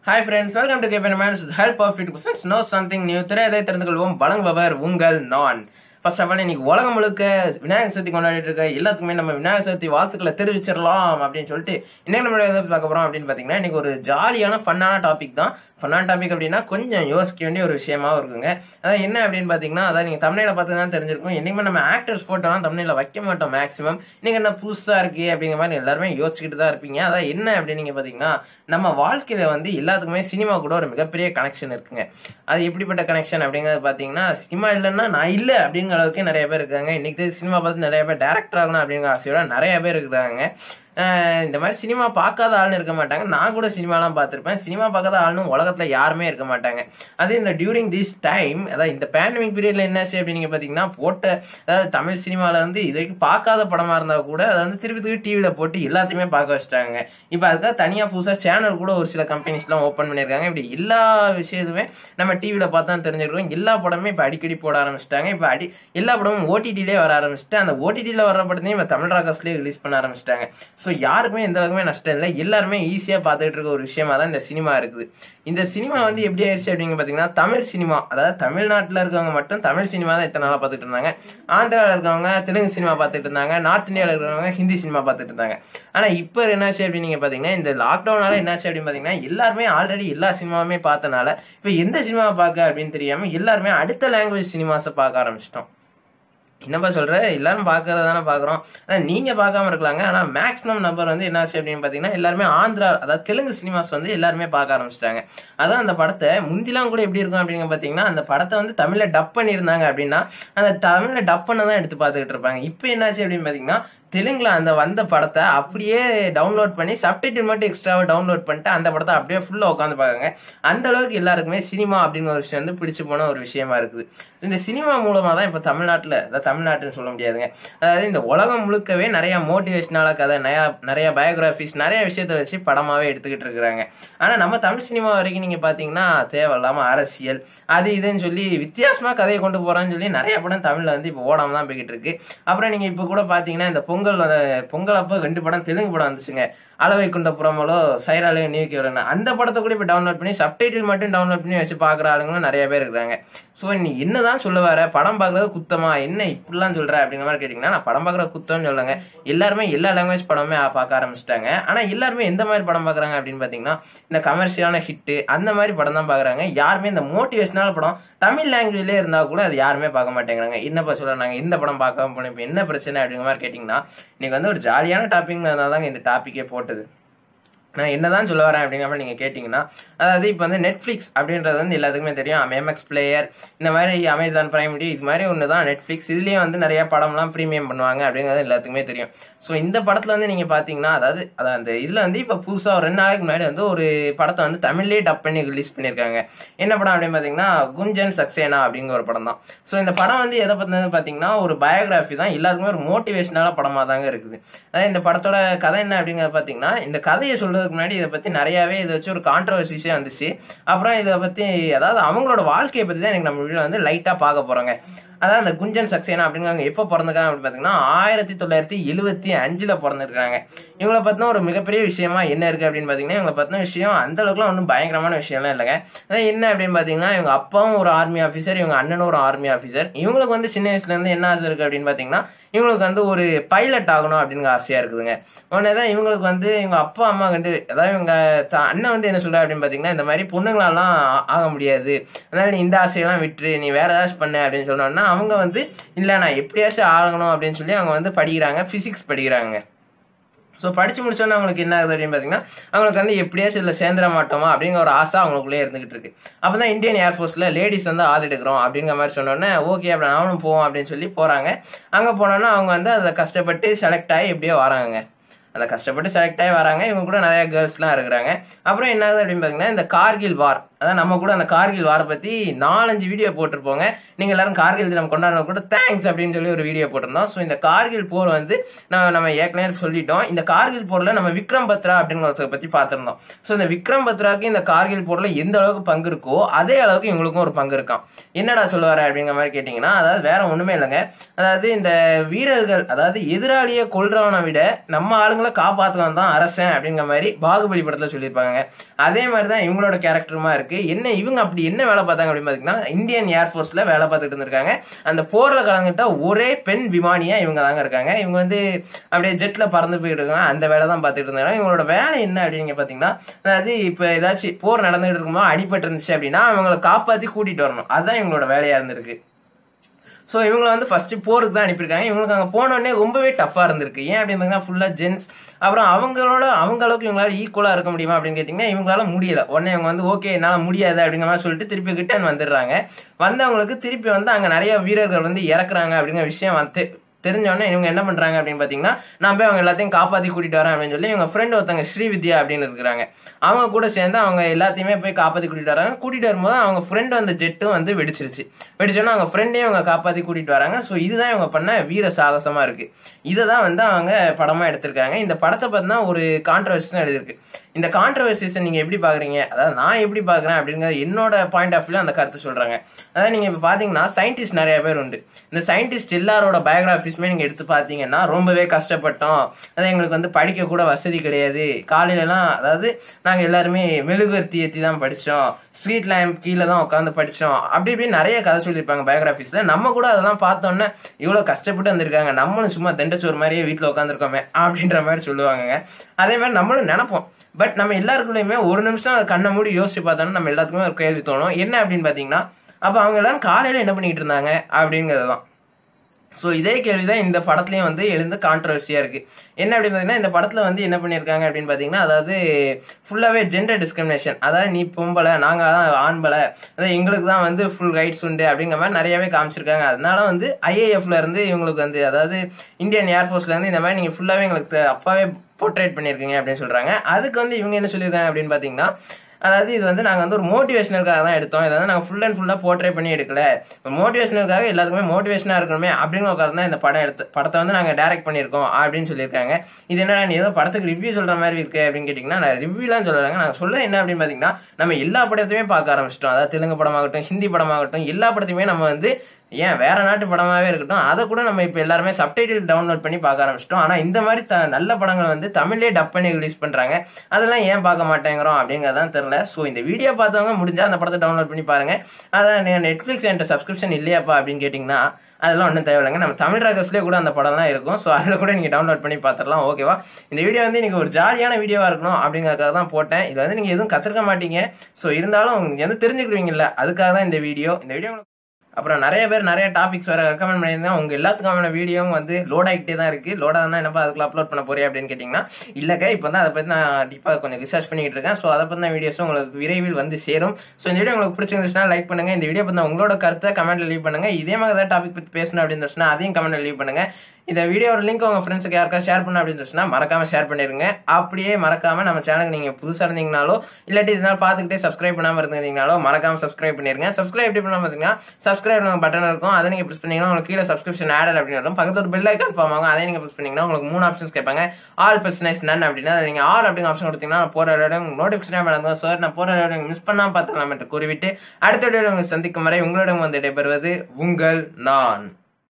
hi friends welcome to கேபன் மேன்ஸ் help of it persons know something new திரையதை தெரிந்து கொள்வோம் வழங்குபவர் உங்கள் நான் ஃபர்ஸ்ட் ஆஃப் ஆல் இன்னைக்கு உலகம் முழுக்க விநாயகர் சதுர்த்தி கொண்டாடிட்டு இருக்க எல்லாத்துக்குமே நம்ம விநாயகர் சதுர்த்தி வாழ்த்துக்களை தெரிவிச்சிடலாம் அப்படின்னு சொல்லிட்டு இன்னைக்கு நம்ம எதை பார்க்க போறோம் அப்படின்னு பார்த்தீங்கன்னா இன்னைக்கு ஒரு ஜாலியான ஃபன்னான டாபிக் தான் ஃபன்னான டாபிக் அப்படின்னா கொஞ்சம் யோசிக்க வேண்டிய ஒரு விஷயமாவும் இருக்குங்க அதான் என்ன அப்படின்னு பார்த்தீங்கன்னா அதான் நீங்கள் தமிழில் பார்த்து தான் தெரிஞ்சிருக்கும் என்னைக்குமே நம்ம ஆக்டர்ஸ் ஃபோட்டோலாம் தமிழில் வைக்க மாட்டோம் மேக்ஸிமம் இன்னைக்கு என்ன புதுசாக இருக்கு அப்படிங்கிற மாதிரி எல்லாருமே யோசிச்சுக்கிட்டு தான் இருப்பீங்க அதான் என்ன அப்படின்னு நீங்கள் பார்த்தீங்கன்னா நம்ம வாழ்க்கையில வந்து எல்லாத்துக்குமே சினிமா கூட ஒரு மிகப்பெரிய கனெக்ஷன் இருக்குங்க அது எப்படிப்பட்ட கனெக்ஷன் அப்படிங்கிறது பார்த்தீங்கன்னா சினிமா இல்லைன்னா நான் இல்லை அப்படிங்கிற அளவுக்கு நிறைய பேர் இருக்காங்க இன்னைக்கு சினிமா பார்த்து நிறைய பேர் டேரக்டர் ஆகணும் அப்படிங்கிற ஆசையோட நிறைய பேர் இருக்கிறாங்க ஆஹ் இந்த மாதிரி சினிமா பார்க்காத ஆள்னு இருக்க மாட்டாங்க நான் கூட சினிமாலாம் பார்த்துருப்பேன் சினிமா பார்க்காத ஆள்னு உலகத்துல யாருமே இருக்க மாட்டாங்க அது இந்த டியூரிங் திஸ் டைம் அதாவது இந்த பேண்டமிக் பீரியட்ல என்னாச்சு அப்படின்னு நீங்க பாத்தீங்கன்னா போட்ட அதாவது தமிழ் சினிமால வந்து இது வரைக்கும் பார்க்காத படமா இருந்தா கூட அதை வந்து திருப்பி திருப்பி டிவியில போட்டு எல்லாத்தையுமே பார்க்க வச்சுட்டாங்க இப்போ அதுக்காக தனியா புதுசா சேனல் கூட ஒரு சில கம்பெனிஸ்லாம் ஓப்பன் பண்ணியிருக்காங்க இப்படி எல்லா விஷயத்துமே நம்ம டிவியில பார்த்தா தெரிஞ்சிருக்கோம் எல்லா படமுமே இப்போ அடிக்கடி போட ஆரம்பிச்சிட்டாங்க இப்போ அடி எல்லா படமும் ஓடிடிலே வர ஆரம்பிச்சுட்டு அந்த ஓடிடியில் வர படத்தையும் இப்போ தமிழ் ராகஸ்லேயே ரிலீஸ் பண்ண ஆரம்பிச்சிட்டாங்க ஸோ யாருக்குமே எந்த அளவுக்குமே நஷ்டம் இல்லை எல்லாருமே ஈஸியாக பார்த்துட்டு இருக்க ஒரு விஷயமா தான் இந்த சினிமா இருக்குது இந்த சினிமா வந்து எப்படி ஆயிடுச்சு அப்படிங்க பார்த்தீங்கன்னா தமிழ் சினிமா அதாவது தமிழ்நாட்டில் இருக்கவங்க மட்டும் தமிழ் சினிமா தான் இத்தனை நாளாக பார்த்துட்டு இருந்தாங்க ஆந்திராவில் இருக்கவங்க தெலுங்கு சினிமா பார்த்துட்டு இருந்தாங்க நார்த் இந்தியாவில் இருக்கிறவங்க ஹிந்தி சினிமா பார்த்துட்டு இருந்தாங்க ஆனால் இப்போ என்னாச்சு அப்படின்னு நீங்கள் பார்த்தீங்கன்னா இந்த லாக்டவுனால என்னாச்சு அப்படின்னு பார்த்தீங்கன்னா எல்லாருமே ஆல்ரெடி எல்லா சினிமாவுமே பார்த்தனால இப்போ எந்த சினிமாவை பார்க்க அப்படின்னு தெரியாமல் எல்லாருமே அடுத்த லாங்குவேஜ் சினிமாஸை பார்க்க ஆரம்பிச்சிட்டோம் என்னப்பா சொல்ற எல்லாரும் பார்க்கறத தானே பார்க்குறோம் ஆனால் நீங்கள் பார்க்காம இருக்கலாங்க ஆனால் மேக்ஸிமம் நம்பர் வந்து என்னாச்சு அப்படின்னு பார்த்தீங்கன்னா எல்லாருமே ஆந்திரா அதாவது தெலுங்கு சினிமாஸ் வந்து எல்லாருமே பார்க்க ஆரம்பிச்சிட்டாங்க அதான் அந்த படத்தை முந்திலாம் கூட எப்படி இருக்கும் அப்படிங்க பார்த்தீங்கன்னா அந்த படத்தை வந்து தமிழில் டப் பண்ணியிருந்தாங்க அப்படின்னா அந்த தமிழில் டப் பண்ண தான் எடுத்து பார்த்துக்கிட்டு இருப்பாங்க இப்போ என்னாச்சு அப்படின்னு பார்த்தீங்கன்னா தெலுங்குல அந்த வந்த படத்தை அப்படியே டவுன்லோட் பண்ணி சப்டைட்டில் மட்டும் எக்ஸ்ட்ராவாக டவுன்லோட் பண்ணிட்டு அந்த படத்தை அப்படியே ஃபுல்லாக உட்காந்து பார்க்குறாங்க அந்த அளவுக்கு எல்லாருக்குமே சினிமா அப்படிங்கிற ஒரு விஷயம் வந்து பிடிச்சு போன ஒரு விஷயமா இருக்குது இந்த சினிமா மூலமாக தான் இப்போ தமிழ்நாட்டில் அதாவது தமிழ்நாட்டுன்னு சொல்ல முடியாதுங்க அதாவது இந்த உலகம் முழுக்கவே நிறைய மோட்டிவேஷனால கதை நிறையா நிறைய பயோகிராஃபிஸ் நிறைய விஷயத்த வச்சு படமாகவே எடுத்துக்கிட்டு இருக்கிறாங்க ஆனால் நம்ம தமிழ் சினிமா வரைக்கும் நீங்கள் பார்த்தீங்கன்னா தேவையில்லாமல் அரசியல் அது இதுன்னு சொல்லி வித்தியாசமாக கதையை கொண்டு போகிறான்னு சொல்லி நிறைய படம் தமிழில் வந்து இப்போ ஓடாமல் தான் போய்கிட்டு இருக்கு அப்புறம் நீங்கள் இப்போ கூட பார்த்தீங்கன்னா இந்த பொங்கல் வந்து- பொங்கல் அப்போ ரெண்டு படம் தெலுங்கு படம் வந்துச்சுங்க அளவை குண்ட புறமலோ சைராலயோ நியூக்கி வரணும் அந்த படத்தை கூட இப்போ டவுன்லோட் பண்ணி சப்டைட்டில் மட்டும் டவுன்லோட் பண்ணி வச்சு பார்க்குற ஆளுங்களும் நிறைய பேர் இருக்காங்க ஸோ நீ என்னதான் சொல்ல வர படம் பார்க்குறது குத்தமா என்ன இப்படிலாம் சொல்ற அப்படிங்கிற மாதிரி கேட்டிங்கன்னா நான் படம் பார்க்குற குத்தம்னு சொல்லுங்க எல்லாருமே எல்லா லாங்குவேஜ் படமே பார்க்க ஆரம்பிச்சிட்டாங்க ஆனால் எல்லாருமே எந்த மாதிரி படம் பார்க்குறாங்க அப்படின்னு பார்த்தீங்கன்னா இந்த கமர்ஷியலான ஹிட்டு அந்த மாதிரி படம் தான் பார்க்குறாங்க யாருமே இந்த மோட்டிவேஷனல் படம் தமிழ் லாங்குவேஜ்லேயே இருந்தால் கூட அது யாருமே பார்க்க மாட்டேங்கிறாங்க என்னப்பா சொல்கிறாங்க இந்த படம் பார்க்காம போனோம் இப்போ என்ன பிரச்சனை அப்படிங்கிற மாதிரி கேட்டிங்கன்னா இன்னைக்கு வந்து ஒரு ஜாலியான டாபிக் தாங்க இந்த டாப்பிக்கே போட்டது நான் என்னதான் சொல்ல வரேன் அப்படிங்கிற மாதிரி நீங்கள் கேட்டிங்கன்னா அதாவது இப்போ வந்து நெட்ஃப்ளிக்ஸ் அப்படின்றது வந்து எல்லாத்துக்குமே தெரியும் எம்எக்ஸ் பிளேயர் இந்த மாதிரி அமேசான் பிரைம் வீடியோ இது மாதிரி ஒன்று தான் நெட்ஃப்ளிக்ஸ் இதுலேயே வந்து நிறைய படம்லாம் ப்ரீமியம் பண்ணுவாங்க அப்படிங்கிறது எல்லாத்துக்குமே தெரியும் ஸோ இந்த படத்தில் வந்து நீங்கள் பார்த்தீங்கன்னா அதாவது அதான் அந்த இதில் வந்து இப்போ புதுசாக ஒரு ரெண்டு நாளைக்கு முன்னாடி வந்து ஒரு படத்தை வந்து தமிழ்லேயே டப் பண்ணி ரிலீஸ் பண்ணியிருக்காங்க என்ன படம் அப்படின்னு பார்த்தீங்கன்னா குஞ்சன் சக்சேனா அப்படிங்கிற ஒரு படம் தான் ஸோ இந்த படம் வந்து எதை பற்றினது பார்த்தீங்கன்னா ஒரு பயோகிராஃபி தான் எல்லாத்துக்குமே ஒரு மோட்டிவேஷனால படமாக தாங்க இருக்குது அதாவது இந்த படத்தோட கதை என்ன அப்படிங்கிறது பார்த்தீங்கன்னா இந்த கதையை சொல்றதுக்கு முன்னாடி இதை பற்றி நிறையாவே இதை வச்சு ஒரு கான்ட்ரவர்சிஸே வந்துச்சு அப்புறம் இதை பற்றி அதாவது அவங்களோட வாழ்க்கையை பற்றி தான் எனக்கு நம்ம வீடியோ வந்து லைட்டாக பார்க்க போகிறோங்க அதாவது அந்த குஞ்சன் சக்சேனா அப்படிங்கிறவங்க எப்போ பிறந்திருக்காங்க அப்படின்னு பார்த்தீங்கன்னா ஆயிரத்தி தொள்ளாயிரத்தி எழுபத்தி அஞ்சில் பிறந்திருக்காங்க இவங்கள பற்றின ஒரு மிகப்பெரிய விஷயமா என்ன இருக்குது அப்படின்னு பார்த்தீங்கன்னா இவங்களை பற்றின விஷயம் அந்த அளவுக்குலாம் ஒன்றும் பயங்கரமான விஷயம்லாம் இல்லைங்க அதாவது என்ன அப்படின்னு பார்த்தீங்கன்னா இவங்க அப்பாவும் ஒரு ஆர்மி ஆஃபீஸர் இவங்க அண்ணனும் ஒரு ஆர்மி ஆஃபீஸர் இவங்களுக்கு வந்து சின்ன வயசுலேருந்து என்ன ஆசை இருக்குது அப்படின்னு பார்த்தீங்கன்னா இவங்களுக்கு வந்து ஒரு பைலட் ஆகணும் அப்படிங்கிற ஆசையாக இருக்குதுங்க உடனே தான் இவங்களுக்கு வந்து இவங்க அப்பா அம்மா கண்டு அதாவது இவங்க த- அண்ணன் வந்து என்ன சொல்ற அப்படின்னு பார்த்தீங்கன்னா இந்த மாதிரி பொண்ணுங்களாலாம் ஆ- ஆக முடியாது அதனால நீ இந்த ஆசையெல்லாம் விட்டுரு நீ வேற ஏதாச்சும் பண்ணு அப்படின்னு சொன்னோன்னா அவங்க வந்து இல்லை நான் எப்படியாச்சும் ஆகணும் அப்படின்னு சொல்லி அவங்க வந்து படிக்கிறாங்க ஃபிசிக்ஸ் படிக்கிறாங்க ஸோ படிச்சு முடிச்சோன்னே அவங்களுக்கு என்ன ஆகுது அப்படின்னு பார்த்தீங்கன்னா அவங்களுக்கு வந்து எப்படியாச்சும் இதில் சேர்ந்துட மாட்டோமா அப்படிங்கிற ஒரு ஆசை அவங்களுக்குள்ளே இருந்துகிட்டு இருக்கு அப்போ தான் இந்தியன் ஏர்ஃபோர்ஸில் லேடிஸ் வந்து ஆள் எடுக்கிறோம் அப்படிங்கிற மாதிரி சொன்னோன்னே ஓகே அப்படி நானும் போவோம் அப்படின்னு சொல்லி போகிறாங்க அங்கே போனோன்னா அவங்க வந்து அதை கஷ்டப்பட்டு செலக்ட் ஆகி எப்படியோ வராங்க அந்த கஷ்டப்பட்டு செலக்ட் ஆகி வராங்க இவங்க கூட நிறைய கேர்ள்ஸ்லாம் இருக்கிறாங்க அப்புறம் என்ன ஆகுது அப்படின்னு பார்த்தீங்கன்னா இந்த கார்கில் வார் அதான் நம்ம கூட அந்த கார்கில் வார பத்தி நாலஞ்சு வீடியோ போட்டிருப்போங்க நீங்க எல்லாரும் கார்கில் தினம் கொண்டாடின கூட தேங்க்ஸ் அப்படின்னு சொல்லி ஒரு வீடியோ போட்டிருந்தோம் ஸோ இந்த கார்கில் போர் வந்து நம்ம நம்ம ஏற்கனவே சொல்லிட்டோம் இந்த கார்கில் போர்ல நம்ம விக்ரம் பத்ரா அப்படின்னு ஒருத்தரை பத்தி பார்த்திருந்தோம் ஸோ இந்த விக்ரம் பத்ராக்கு இந்த கார்கில் போர்ல எந்த அளவுக்கு பங்கு இருக்கோ அதே அளவுக்கு இவங்களுக்கும் ஒரு பங்கு இருக்காம் என்னடா சொல்லுவாரு அப்படிங்கிற மாதிரி கேட்டிங்கன்னா அதாவது வேற ஒண்ணுமே இல்லைங்க அதாவது இந்த வீரர்கள் அதாவது எதிராளியை கொல்றவனை விட நம்ம ஆளுங்களை காப்பாற்றுவன் தான் அரசன் அப்படிங்கிற மாதிரி பாகுபலி படத்துல சொல்லியிருப்பாங்க அதே மாதிரி தான் இவங்களோட கேரக்டருமா இருக்கு என்ன இவங்க அப்படி என்ன வேலை பார்த்தாங்க அப்படின்னு பார்த்தீங்கன்னா இந்தியன் ஏர்ஃபோர்ஸ்ல வேலை பார்த்துட்டு இருந்திருக்காங்க அந்த போர்ல கலந்துட்ட ஒரே பெண் விமானியா இவங்க தாங்க இருக்காங்க இவங்க வந்து அப்படியே ஜெட்ல பறந்து போயிட்டு இருக்காங்க அந்த வேலை தான் பார்த்துட்டு இருந்தாங்க இவங்களோட வேலை என்ன அப்படின்னு பார்த்தீங்கன்னா அதாவது இப்போ ஏதாச்சும் போர் நடந்துகிட்டு இருக்கும்போது அடிபட்டு இருந்துச்சு அப்படின்னா அவங்கள காப்பாற்றி கூட்டிட்டு வரணும் அதுதான் இவங்களோட வேலையா இருந்திருக்கு ஸோ இவங்களை வந்து ஃபர்ஸ்ட் போருக்கு தான் அனுப்பியிருக்காங்க இவங்களுக்கு அங்கே போனோடனே ரொம்பவே டஃப்பாக இருந்திருக்கு ஏன் அப்படின்னு ஃபுல்லாக ஜென்ஸ் அப்புறம் அவங்களோட அவங்க அளவுக்கு இவங்களால ஈக்குவலாக இருக்க முடியுமா அப்படின்னு கேட்டிங்கன்னா இவங்களால முடியல உடனே இவங்க வந்து ஓகே என்னால் முடியாது அப்படிங்கிற மாதிரி சொல்லிட்டு திருப்பி ரிட்டர்ன் வந்துடுறாங்க வந்தவங்களுக்கு திருப்பி வந்து அங்கே நிறைய வீரர்கள் வந்து இறக்குறாங்க அப்படிங்கிற விஷயம் வந்து தெரிஞ்சவொடனே இவங்க என்ன பண்றாங்க அப்படின்னு பாத்தீங்கன்னா நான் போய் அவங்க எல்லாத்தையும் காப்பாத்தி கூட்டிட்டு வரேன் அப்படின்னு சொல்லி இவங்க ஃப்ரெண்ட் ஒருத்தங்க ஸ்ரீவித்யா அப்படின்னு இருக்கிறாங்க அவங்க கூட சேர்ந்து அவங்க எல்லாத்தையுமே போய் காப்பாத்தி கூட்டிட்டு வராங்க கூட்டிட்டு வரும்போது அவங்க ஃப்ரெண்ட் வந்த ஜெட்டும் வந்து வெடிச்சிருச்சு வெடிச்சோன்னா அவங்க ஃப்ரெண்டையும் அவங்க காப்பாத்தி கூட்டிட்டு வராங்க ஸோ இதுதான் இவங்க பண்ண வீர சாகசமா இருக்கு இதை தான் வந்து அவங்க படமா எடுத்திருக்காங்க இந்த படத்தை பார்த்தீங்கன்னா ஒரு கான்ட்ரவர்சி தான் எழுதியிருக்கு இந்த கான்ட்ரவர்சிஸை நீங்க எப்படி பாக்குறீங்க அதாவது நான் எப்படி பாக்குறேன் அப்படிங்கிறது என்னோட பாயிண்ட் ஆஃப் வியூ அந்த கருத்து சொல்றாங்க அதாவது நீங்க இப்ப பாத்தீங்கன்னா சயின்டிஸ்ட் நிறைய பேர் உண்டு இந்த சயின்டிஸ்ட் எல்லாரோட பயோகிராஃபிஸ்மே நீங்க எடுத்து பாத்தீங்கன்னா ரொம்பவே கஷ்டப்பட்டோம் அதாவது எங்களுக்கு வந்து படிக்க கூட வசதி கிடையாது காலையிலலாம் அதாவது நாங்க எல்லாருமே மெழுகுவர்த்தி ஏத்தி தான் படிச்சோம் ஸ்ட்ரீட் லேம்ப் கீழே தான் உட்காந்து படிச்சோம் அப்படி இப்படி நிறைய கதை சொல்லியிருப்பாங்க பயோகிராஃபிஸ்ல நம்ம கூட அதெல்லாம் பார்த்தோன்னே இவ்வளவு கஷ்டப்பட்டு வந்திருக்காங்க நம்மளும் சும்மா தண்டச்சோறு மாதிரியே வீட்டில் உட்காந்துருக்கோமே அப்படின்ற மாதிரி சொல்லுவாங்க அதே மாதிரி நம்மளும் நினைப்போம் பட் நம்ம எல்லாருக்குள்ளயுமே ஒரு நிமிஷம் கண்ணை மூடி யோசிச்சு பார்த்தோம்னா நம்ம எல்லாத்துக்குமே ஒரு கேள்வி தோணும் என்ன அப்படின்னு பாத்தீங்கன்னா அப்ப அவங்க எல்லாரும் காலையில என்ன பண்ணிட்டு இருந்தாங்க அப்படிங்கிறது தான் ஸோ இதே கேள்வி தான் இந்த படத்துலையும் வந்து எழுந்து கான்ட்ரவர்சியாக இருக்குது என்ன அப்படின்னு பார்த்தீங்கன்னா இந்த படத்தில் வந்து என்ன பண்ணியிருக்காங்க அப்படின்னு பார்த்தீங்கன்னா அதாவது ஃபுல்லாகவே ஜெண்டர் டிஸ்கிரிமினேஷன் அதாவது நீ பொம்பளை நாங்கள் தான் ஆண்பலை அதாவது எங்களுக்கு தான் வந்து ஃபுல் ரைட்ஸ் உண்டு அப்படிங்கிற மாதிரி நிறையவே காமிச்சிருக்காங்க அதனால வந்து ஐஏஎஃப்ல இருந்து இவங்களுக்கு வந்து அதாவது இந்தியன் ஏர்ஃபோர்ஸ்ல இருந்து இந்த மாதிரி நீங்கள் ஃபுல்லாகவே எங்களுக்கு அப்போவே போர்ட்ரேட் பண்ணியிருக்கீங்க அப்படின்னு சொல்கிறாங்க அதுக்கு வந்து இவங்க என்ன சொல்லியிருக்காங்க அப்படின்னு பார்த்தீங்கன்னா அதாவது இது வந்து நாங்கள் வந்து ஒரு மோட்டிவேஷனலுக்காக தான் எடுத்தோம் இதை வந்து நாங்கள் ஃபுல் அண்ட் ஃபுல்லாக போர்ட்ரே பண்ணி எடுக்கல மோட்டிவேஷனலுக்காக எல்லாத்துக்குமே மோட்டிவேஷனாக இருக்கணுமே அப்படின்னு உட்காந்து தான் இந்த படம் எடுத்து படத்தை வந்து நாங்கள் டைரக்ட் பண்ணியிருக்கோம் அப்படின்னு சொல்லியிருக்காங்க இது என்னடா நீ ஏதோ படத்துக்கு ரிவ்யூ சொல்கிற மாதிரி இருக்கு அப்படின்னு கேட்டிங்கன்னா நான் ரிவ்யூலாம் சொல்கிறாங்க நாங்கள் சொல்ல என்ன அப்படின்னு பார்த்தீங்கன்னா நம்ம எல்லா படத்தையுமே பார்க்க ஆரம்பிச்சிட்டோம் அதாவது தெலுங்கு படமாகட்டும் ஹிந்தி படமாகட்டும் எல்லா படத்தையுமே நம்ம வந்து ஏன் வேற நாட்டு படமாவே இருக்கட்டும் அதை கூட நம்ம இப்போ எல்லாருமே சப்டைட்டில் டவுன்லோட் பண்ணி பார்க்க ஆரம்பிச்சிட்டோம் ஆனால் இந்த மாதிரி த நல்ல படங்கள் வந்து தமிழ்லேயே டப் பண்ணி ரிலீஸ் பண்ணுறாங்க அதெல்லாம் ஏன் பார்க்க மாட்டேங்கிறோம் அப்படிங்கிறதான் தெரில ஸோ இந்த வீடியோ பார்த்தவங்க முடிஞ்சா அந்த படத்தை டவுன்லோட் பண்ணி பாருங்க அதான் நெட்ஃப்ளிக்ஸ் என்கிட்ட சப்ஸ்கிரிப்ஷன் இல்லையாப்பா அப்படின்னு கேட்டிங்கன்னா அதெல்லாம் ஒன்றும் தேவையில்லைங்க நம்ம தமிழ் ராகஸ்லேயே கூட அந்த படம்லாம் இருக்கும் ஸோ அதில் கூட நீங்கள் டவுன்லோட் பண்ணி பார்த்துடலாம் ஓகேவா இந்த வீடியோ வந்து எனக்கு ஒரு ஜாலியான வீடியோவாக இருக்கணும் அப்படிங்கிறதுக்காக தான் போட்டேன் இது வந்து நீங்கள் எதுவும் கற்றுக்க மாட்டீங்க ஸோ இருந்தாலும் நீங்கள் வந்து தெரிஞ்சுக்கிடுவீங்கல்ல அதுக்காக தான் இந்த வீடியோ இந்த வீடியோ அப்புறம் நிறைய பேர் நிறைய டாபிக்ஸ் வேற ரெக்கமெண்ட் பண்ணியிருந்தேன் உங்க எல்லாத்துக்கான வீடியோவும் வந்து லோட் ஆகிட்டே தான் இருக்கு லோட் ஆகுதுன்னா என்னப்பா அதுக்குள்ள அப்லோட் பண்ண போறியா அப்படின்னு கேட்டிங்கன்னா இல்லைக்கா இப்போ தான் அதை பற்றி நான் டீப்பாக கொஞ்சம் ரிசர்ச் பண்ணிட்டு இருக்கேன் ஸோ அதை பற்றின வீடியோஸ் உங்களுக்கு விரைவில் வந்து சேரும் ஸோ இந்த வீடியோ உங்களுக்கு பிடிச்சிருந்துச்சுன்னா லைக் பண்ணுங்க இந்த வீடியோ பற்றி உங்களோட கருத்தை கமெண்ட்ல லீவ் பண்ணுங்க இதே மாதிரி ஏதாவது டாபிக் பற்றி பேசணும் அப்படின்னு சொன்னா அதையும் கமெண்ட்ல லீவ் பண்ணுங்க இந்த வீடியோட லிங்க் உங்க ஃப்ரெண்ட்ஸுக்கு யாருக்கா ஷேர் பண்ண அப்படின்னு சொன்னா மறக்காம ஷேர் பண்ணிருங்க அப்படியே மறக்காம நம்ம சேனலுக்கு நீங்க புதுசா இருந்தீங்கனாலோ இல்லாட்டி இதனால பாத்துக்கிட்டே சப்ஸ்கிரைப் பண்ணாம இருந்தீங்கனாலோ மறக்காம சப்ஸ்கிரைப் பண்ணிருங்க சப்ஸ்கிரைப் எப்படி பண்ணாம பாத்தீங்கன்னா சப்ஸ்கிரைப் பட்டன் இருக்கும் அதை நீங்க ப்ரெஸ் பண்ணீங்கன்னா உங்களுக்கு கீழே சப்ஸ்கிரிப்ஷன் ஆடட் அப்படின்னு வரும் பக்கத்துல ஒரு பெல் ஐக்கான் ஃபார்ம் ஆகும் அதை நீங்க ப்ரெஸ் பண்ணீங்கன்னா உங்களுக்கு மூணு ஆப்ஷன்ஸ் கேட்பாங்க ஆல் பர்சனைஸ் நன் அப்படின்னா அதை நீங்க ஆல் அப்படிங்கிற ஆப்ஷன் கொடுத்தீங்கன்னா நான் போற இடம் நோட்டிபிகேஷன் மேடம் சார் நான் போற இடம் மிஸ் பண்ணாம பார்த்துக்கலாம் என்று கூறிவிட்டு அடுத்த வீடியோ உங்களுக்கு சந்திக்கும் வரை உங்களிடம் வந்து விடைபெறுவது உங்கள் நான்